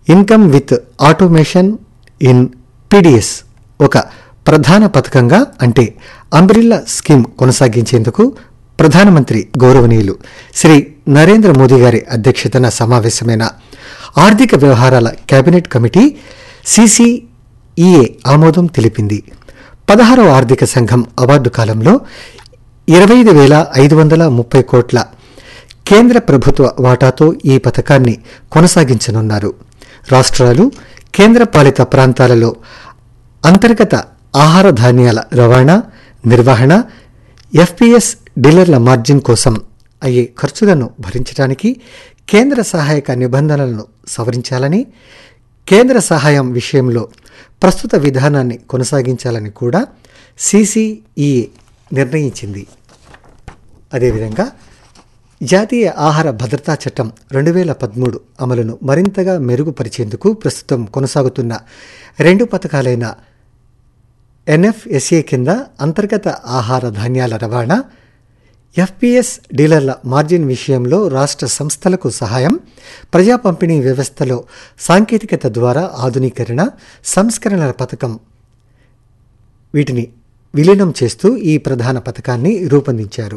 income with automation in PDS ఒక ప్రధాన పథకంగా అంటే అంబ్రిల్లా స్కీమ్ కొనసాగించేందుకు ప్రధానమంత్రి గౌరవనీయులు శ్రీ నరేంద్ర మోదీ గారి అధ్యక్షతన సమావేశమైన ఆర్థిక వ్యవహారాల కేబినెట్ కమిటీ సిసిఈఏ ఆమోదం తెలిపింది పదహారవ ఆర్థిక సంఘం అవార్డు కాలంలో ఇరవై ఐదు వేల ఐదు వందల ముప్పై కోట్ల కేంద్ర ప్రభుత్వ వాటాతో ఈ పథకాన్ని కొనసాగించనున్నారు రాష్ట్రాలు కేంద్రపాలిత ప్రాంతాలలో అంతర్గత ఆహార ధాన్యాల రవాణా నిర్వహణ ఎఫ్పిఎస్ డీలర్ల మార్జిన్ కోసం అయ్యే ఖర్చులను భరించడానికి కేంద్ర సహాయక నిబంధనలను సవరించాలని కేంద్ర సహాయం విషయంలో ప్రస్తుత విధానాన్ని కొనసాగించాలని కూడా సిసిఈఏ నిర్ణయించింది అదేవిధంగా జాతీయ ఆహార భద్రతా చట్టం రెండు వేల పదమూడు అమలును మరింతగా మెరుగుపరిచేందుకు ప్రస్తుతం కొనసాగుతున్న రెండు పథకాలైన ఎన్ఎఫ్ఎస్ఏ కింద అంతర్గత ఆహార ధాన్యాల రవాణా ఎఫ్పిఎస్ డీలర్ల మార్జిన్ విషయంలో రాష్ట్ర సంస్థలకు సహాయం ప్రజా పంపిణీ వ్యవస్థలో సాంకేతికత ద్వారా ఆధునీకరణ సంస్కరణల పథకం వీటిని విలీనం చేస్తూ ఈ ప్రధాన పథకాన్ని రూపొందించారు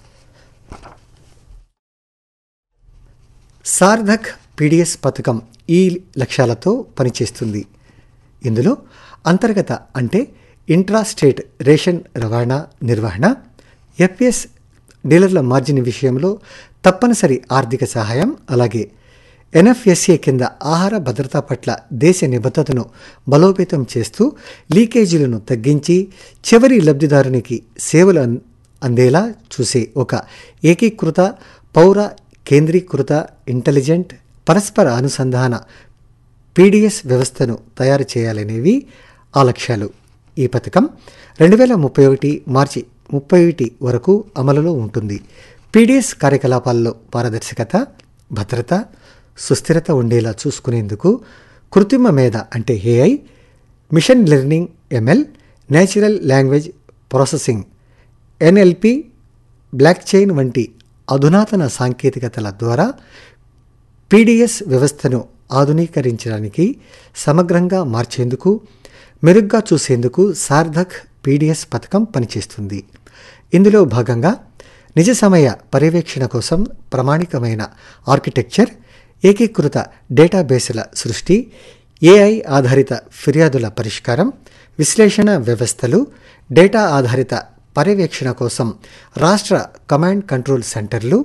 సార్థక్ పీడిఎస్ పథకం ఈ లక్ష్యాలతో పనిచేస్తుంది ఇందులో అంతర్గత అంటే ఇంట్రా స్టేట్ రేషన్ రవాణా నిర్వహణ ఎఫ్ఎస్ డీలర్ల మార్జిన్ విషయంలో తప్పనిసరి ఆర్థిక సహాయం అలాగే ఎన్ఎఫ్ఎస్ఏ కింద ఆహార భద్రత పట్ల దేశ నిబద్ధతను బలోపేతం చేస్తూ లీకేజీలను తగ్గించి చివరి లబ్ధిదారునికి సేవలు అన్- అందేలా చూసే ఒక ఏకీకృత పౌర కేంద్రీకృత ఇంటెలిజెంట్ పరస్పర అనుసంధాన పీడిఎస్ వ్యవస్థను తయారు చేయాలనేవి ఆ లక్ష్యాలు ఈ పథకం రెండు వేల ముప్పై ఒకటి మార్చి ముప్పై ఒకటి వరకు అమలులో ఉంటుంది పీడిఎస్ కార్యకలాపాల్లో పారదర్శకత భద్రత సుస్థిరత ఉండేలా చూసుకునేందుకు కృత్రిమ మేధ అంటే AI machine learning ML natural language processing NLP block chain వంటి అధునాతన సాంకేతికతల ద్వారా పీడిఎస్ వ్యవస్థను ఆధునీకరించడానికి సమగ్రంగా మార్చేందుకు మెరుగ్గా చూసేందుకు సార్థక్ పీడిఎస్ పథకం పనిచేస్తుంది ఇందులో భాగంగా నిజ సమయ పర్యవేక్షణ కోసం ప్రామాణికమైన ఆర్కిటెక్చర్ ఏకీకృత డేటాబేసుల సృష్టి ఏఐ ఆధారిత ఫిర్యాదుల పరిష్కారం విశ్లేషణ వ్యవస్థలు డేటా ఆధారిత పర్యవేక్షణ కోసం రాష్ట్ర కమాండ్ కంట్రోల్ సెంటర్లు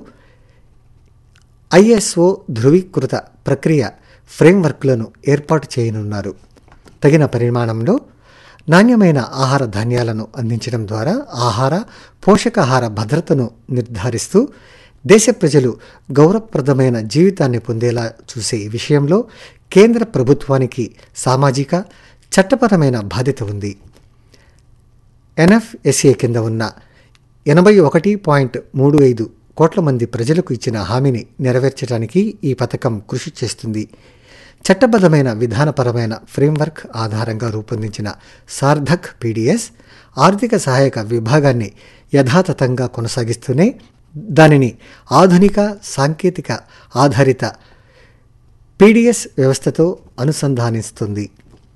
ఐఎస్ఓ ధృవీకృత ప్రక్రియ ఫ్రేమ్వర్క్లను ఏర్పాటు చేయనున్నారు తగిన పరిమాణంలో నాణ్యమైన ఆహార ధాన్యాలను అందించడం ద్వారా ఆహార పోషకాహార భద్రతను నిర్ధారిస్తూ దేశ ప్రజలు గౌరవప్రదమైన జీవితాన్ని పొందేలా చూసే ఈ విషయంలో కేంద్ర ప్రభుత్వానికి సామాజిక చట్టపరమైన బాధ్యత ఉంది ఎన్ఎఫ్ఎస్ఏ కింద ఉన్న ఎనభై ఒకటి పాయింట్ మూడు ఐదు కోట్ల మంది ప్రజలకు ఇచ్చిన హామీని నెరవేర్చడానికి ఈ పథకం కృషి చేస్తుంది చట్టబద్ధమైన విధానపరమైన ఫ్రేమ్వర్క్ ఆధారంగా రూపొందించిన సార్థక్ పీడిఎస్ ఆర్థిక సహాయక విభాగాన్ని యథాతథంగా కొనసాగిస్తూనే దానిని ఆధునిక సాంకేతిక ఆధారిత పీడిఎస్ వ్యవస్థతో అనుసంధానిస్తుంది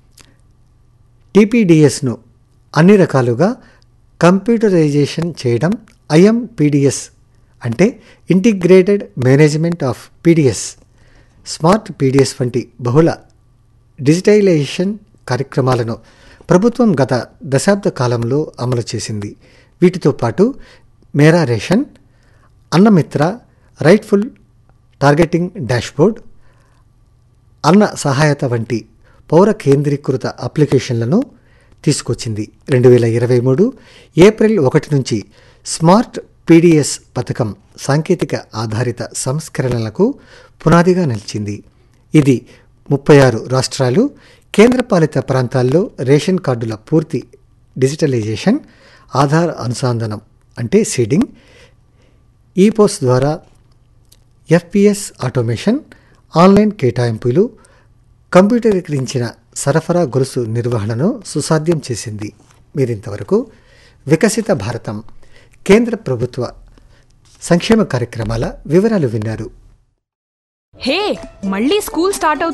టీపీడీఎస్ను అన్ని రకాలుగా కంప్యూటరైజేషన్ చేయడం ఐఎంపీడిఎస్ అంటే integrated management of PDS smart PDS వంటి బహుళ డిజిటైజేషన్ కార్యక్రమాలను ప్రభుత్వం గత దశాబ్ద కాలంలో అమలు చేసింది వీటితో పాటు Mera ration Annamitra rightful targeting dashboard Anna Sahayata వంటి పౌర కేంద్రీకృత అప్లికేషన్లను తీసుకొచ్చింది రెండు వేల ఇరవై మూడు ఏప్రిల్ ఒకటి నుంచి స్మార్ట్ పీడిఎస్ పథకం సాంకేతిక ఆధారిత సంస్కరణలకు పునాదిగా నిలిచింది ఇది ముప్పై ఆరు రాష్ట్రాలు కేంద్రపాలిత ప్రాంతాల్లో రేషన్ కార్డుల పూర్తి డిజిటలైజేషన్ ఆధార్ అనుసంధానం అంటే సీడింగ్ ఈపోస్ ద్వారా ఎఫ్పిఎస్ ఆటోమేషన్ ఆన్లైన్ కేటాయింపులు కంప్యూటరీకరించిన సరఫరా గొలుసు నిర్వహణను సుసాధ్యం చేసింది మీరింతవరకు వికసిత భారతం కేంద్ర ప్రభుత్వ సంక్షేమ కార్యక్రమాల వివరాలు విన్నారు హే మళ్ళీ స్కూల్ స్టార్ట్ అవుతుంది